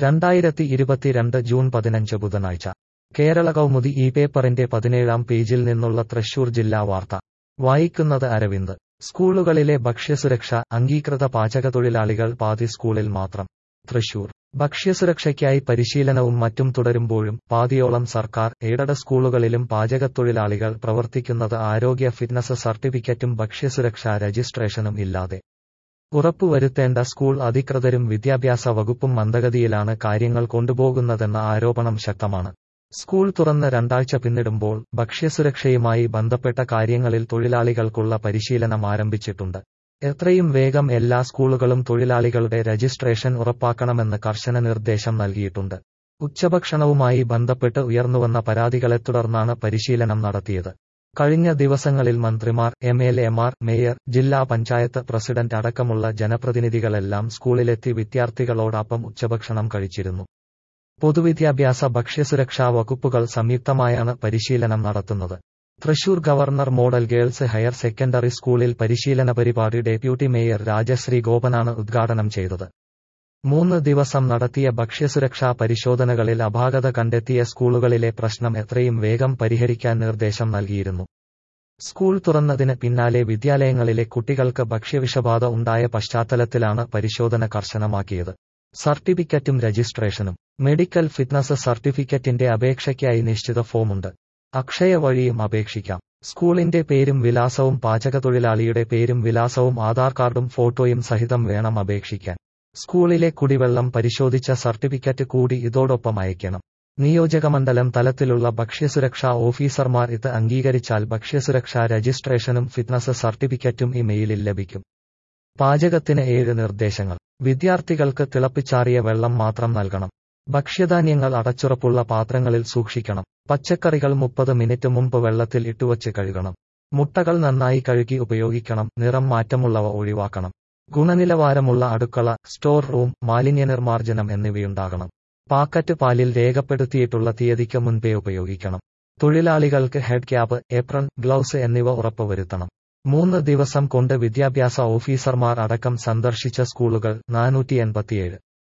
രണ്ടായിരത്തി ഇരുപത്തിരണ്ട് ജൂൺ പതിനഞ്ച് ബുധനാഴ്ച കേരള കൗമുദി ഈ പേപ്പറിന്റെ പതിനേഴാം പേജിൽ നിന്നുള്ള തൃശൂർ ജില്ലാ വാർത്ത വായിക്കുന്നത് അരവിന്ദ് സ്കൂളുകളിലെ ഭക്ഷ്യസുരക്ഷ അംഗീകൃത പാചകത്തൊഴിലാളികൾ പാതി സ്കൂളിൽ മാത്രം തൃശൂർ ഭക്ഷ്യസുരക്ഷയ്ക്കായി പരിശീലനവും മറ്റും തുടരുമ്പോഴും പാതിയോളം സർക്കാർ എയ്ഡഡ് സ്കൂളുകളിലും പാചകത്തൊഴിലാളികൾ പ്രവർത്തിക്കുന്നത് ആരോഗ്യ ഫിറ്റ്നസ് സർട്ടിഫിക്കറ്റും ഭക്ഷ്യസുരക്ഷാ രജിസ്ട്രേഷനും ഇല്ലാതെ ഉറപ്പുവരുത്തേണ്ട സ്കൂൾ അധികൃതരും വിദ്യാഭ്യാസ വകുപ്പും മന്ദഗതിയിലാണ് കാര്യങ്ങൾ കൊണ്ടുപോകുന്നതെന്ന ആരോപണം ശക്തമാണ് സ്കൂൾ തുറന്ന് രണ്ടാഴ്ച പിന്നിടുമ്പോൾ ഭക്ഷ്യസുരക്ഷയുമായി ബന്ധപ്പെട്ട കാര്യങ്ങളിൽ തൊഴിലാളികൾക്കുള്ള പരിശീലനം ആരംഭിച്ചിട്ടുണ്ട് എത്രയും വേഗം എല്ലാ സ്കൂളുകളും തൊഴിലാളികളുടെ രജിസ്ട്രേഷൻ ഉറപ്പാക്കണമെന്ന് കർശന നിർദ്ദേശം നൽകിയിട്ടുണ്ട് ഉച്ചഭക്ഷണവുമായി ബന്ധപ്പെട്ട് ഉയർന്നുവന്ന പരാതികളെ തുടർന്നാണ് പരിശീലനം നടത്തിയത് കഴിഞ്ഞ ദിവസങ്ങളിൽ മന്ത്രിമാർ എം എൽ എമാർ മേയർ ജില്ലാ പഞ്ചായത്ത് പ്രസിഡന്റ് അടക്കമുള്ള ജനപ്രതിനിധികളെല്ലാം സ്കൂളിലെത്തി വിദ്യാർത്ഥികളോടൊപ്പം ഉച്ചഭക്ഷണം കഴിച്ചിരുന്നു പൊതുവിദ്യാഭ്യാസ ഭക്ഷ്യസുരക്ഷാ വകുപ്പുകൾ സംയുക്തമായാണ് പരിശീലനം നടത്തുന്നത് Thrissur governor model girls higher secondary സ്കൂളിൽ പരിശീലന പരിപാടി ഡെപ്യൂട്ടി മേയർ രാജശ്രീ ഗോപനാണ് ഉദ്ഘാടനം ചെയ്തത് മൂന്ന് ദിവസം നടത്തിയ ഭക്ഷ്യസുരക്ഷാ പരിശോധനകളിൽ അപാകത കണ്ടെത്തിയ സ്കൂളുകളിലെ പ്രശ്നം എത്രയും വേഗം പരിഹരിക്കാൻ നിർദ്ദേശം നൽകിയിരുന്നു സ്കൂൾ തുറന്നതിന് പിന്നാലെ വിദ്യാലയങ്ങളിലെ കുട്ടികൾക്ക് ഭക്ഷ്യവിഷബാധ ഉണ്ടായ പശ്ചാത്തലത്തിലാണ് പരിശോധന കർശനമാക്കിയത് സർട്ടിഫിക്കറ്റും രജിസ്ട്രേഷനും മെഡിക്കൽ ഫിറ്റ്നസ് സർട്ടിഫിക്കറ്റിന്റെ അപേക്ഷയ്ക്കായി നിശ്ചിത ഫോമുണ്ട് അക്ഷയ വഴിയും അപേക്ഷിക്കാം സ്കൂളിന്റെ പേരും വിലാസവും പാചകത്തൊഴിലാളിയുടെ പേരും വിലാസവും ആധാർ കാർഡും ഫോട്ടോയും സഹിതം വേണം അപേക്ഷിക്കാൻ സ്കൂളിലെ കുടിവെള്ളം പരിശോധിച്ച സർട്ടിഫിക്കറ്റ് കൂടി ഇതോടൊപ്പം അയക്കണം നിയോജകമണ്ഡലം തലത്തിലുള്ള ഭക്ഷ്യസുരക്ഷാ ഓഫീസർമാർ ഇത് അംഗീകരിച്ചാൽ ഭക്ഷ്യസുരക്ഷാ രജിസ്ട്രേഷനും ഫിറ്റ്നസ് സർട്ടിഫിക്കറ്റും ഈ മെയിലിൽ ലഭിക്കും പാചകത്തിന് ഏഴ് നിർദ്ദേശങ്ങൾ വിദ്യാർത്ഥികൾക്ക് തിളപ്പിച്ചാറിയ വെള്ളം മാത്രം നൽകണം ഭക്ഷ്യധാന്യങ്ങൾ അടച്ചുറപ്പുള്ള പാത്രങ്ങളിൽ സൂക്ഷിക്കണം പച്ചക്കറികൾ മുപ്പത് മിനിറ്റ് മുമ്പ് വെള്ളത്തിൽ ഇട്ടുവച്ച് കഴുകണം മുട്ടകൾ നന്നായി കഴുകി ഉപയോഗിക്കണം നിറം മാറ്റമുള്ളവ ഒഴിവാക്കണം ഗുണനിലവാരമുള്ള അടുക്കള സ്റ്റോർ റൂം മാലിന്യനിർമ്മാർജ്ജനം എന്നിവയുണ്ടാകണം പാക്കറ്റ് പാലിൽ രേഖപ്പെടുത്തിയിട്ടുള്ള തീയതിക്ക് മുൻപേ ഉപയോഗിക്കണം തൊഴിലാളികൾക്ക് ഹെഡ് ക്യാപ്പ് ഏപ്രൺ ഗ്ലൗസ് എന്നിവ ഉറപ്പുവരുത്തണം മൂന്ന് ദിവസം കൊണ്ട് വിദ്യാഭ്യാസ ഓഫീസർമാർ അടക്കം സന്ദർശിച്ച സ്കൂളുകൾ നാനൂറ്റി എൺപത്തിയേഴ്